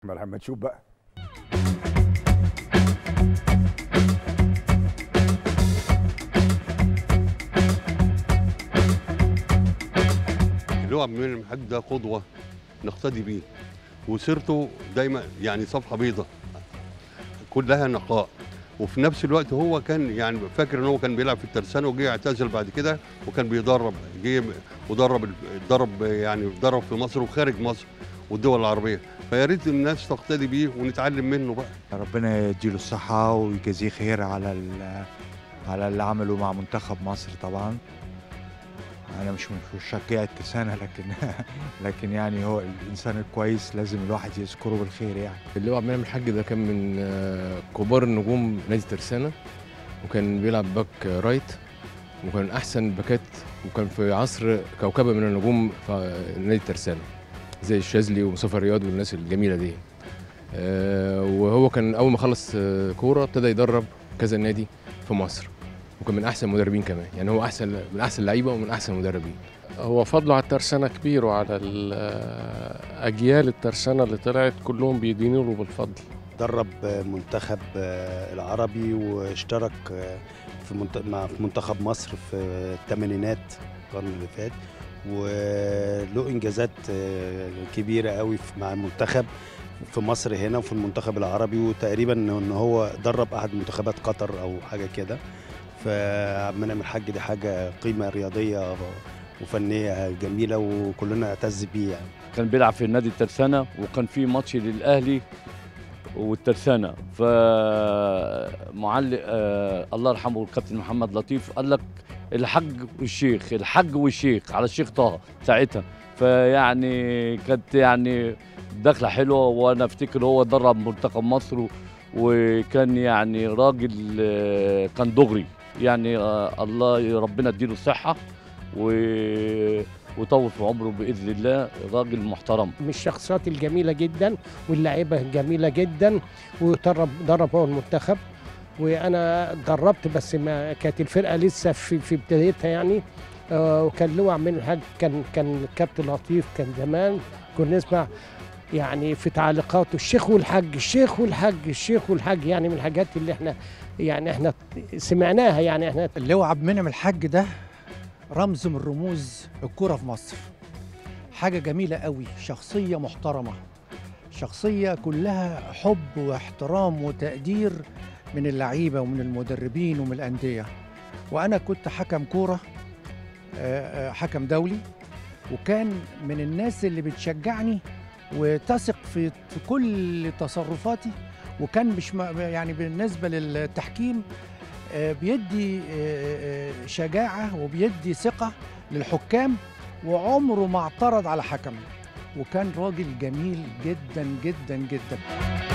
ما لما تشوف بقى اللي هو عبد المنعم الحاج ده قدوه نقتدي بيه وسيرته دايما يعني صفحه بيضاء كلها نقاء وفي نفس الوقت هو كان يعني فاكر ان هو كان بيلعب في الترسانه وجه اعتزل بعد كده وكان بيدرب جه ودرب درب يعني درب في مصر وخارج مصر والدول العربيه فيا ريت الناس تقتدي بيه ونتعلم منه بقى ربنا يديله الصحة ويجازيه خير على ال- على اللي عمله مع منتخب مصر طبعا أنا مش من مشجع الترسانة لكن لكن يعني هو الإنسان الكويس لازم الواحد يذكره بالخير يعني اللي هو عبد المنعم الحاج ده كان من آه، كبار النجوم نادي ترسانة وكان بيلعب باك رايت وكان احسن باكات وكان في عصر كوكبه من النجوم في نادي ترسانة زي الشاذلي ومصطفى رياض والناس الجميله دي آه، وهو كان اول ما خلص آه، كوره ابتدى يدرب كذا نادي في مصر وكان من احسن المدربين كمان يعني هو احسن من احسن اللعيبه ومن احسن المدربين هو فضله على الترسانة كبير وعلى ال- أجيال الترسانة اللي طلعت كلهم بيدينوا له بالفضل درب منتخب العربي واشترك في منت- مع في منتخب مصر في الثمانينات القرن اللي فات وله انجازات كبيره قوي في- مع المنتخب في مصر هنا وفي المنتخب العربي وتقريبا ان هو درب احد منتخبات قطر او حاجه كده فعبد المنعم الحاج دي حاجه قيمه رياضيه وفنيه جميله وكلنا نعتز بيه يعني كان بيلعب في نادي الترسانة وكان في ماتش للأهلي والترسانة فمعلق آه الله يرحمه الكابتن محمد لطيف قال لك الحج والشيخ الحج والشيخ على الشيخ طه ساعتها فيعني كانت يعني دخله حلوه وانا افتكر هو درب منتخب مصر و- وكان يعني راجل آه، كان دغري يعني آه الله ربنا يديله الصحه و وطول في عمره باذن الله راجل محترم من الشخصيات الجميله جدا واللاعيبه جميله جدا ودرب درب هو المنتخب وانا دربت بس ما كانت الفرقه لسه في في بدايتها يعني آه، وكان له من الحاج كان كان الكابتن لطيف كان زمان كنا نسمع يعني في تعليقاته الشيخ والحاج الشيخ والحاج الشيخ والحاج يعني من الحاجات اللي احنا يعني احنا سمعناها يعني احنا اللي هو عبد المنعم الحاج ده رمز من رموز الكرة في مصر حاجة جميلة قوي شخصية محترمة شخصية كلها حب واحترام وتقدير من اللعيبة ومن المدربين ومن الأندية وأنا كنت حكم كورة آه، آه، حكم دولي وكان من الناس اللي بتشجعني وتثق في في كل تصرفاتي وكان مش م- يعني بالنسبة للتحكيم آه، بيدي آه، آه، شجاعة وبيدي ثقة للحكام وعمره ما اعترض على حكم وكان راجل جميل جدا جدا جدا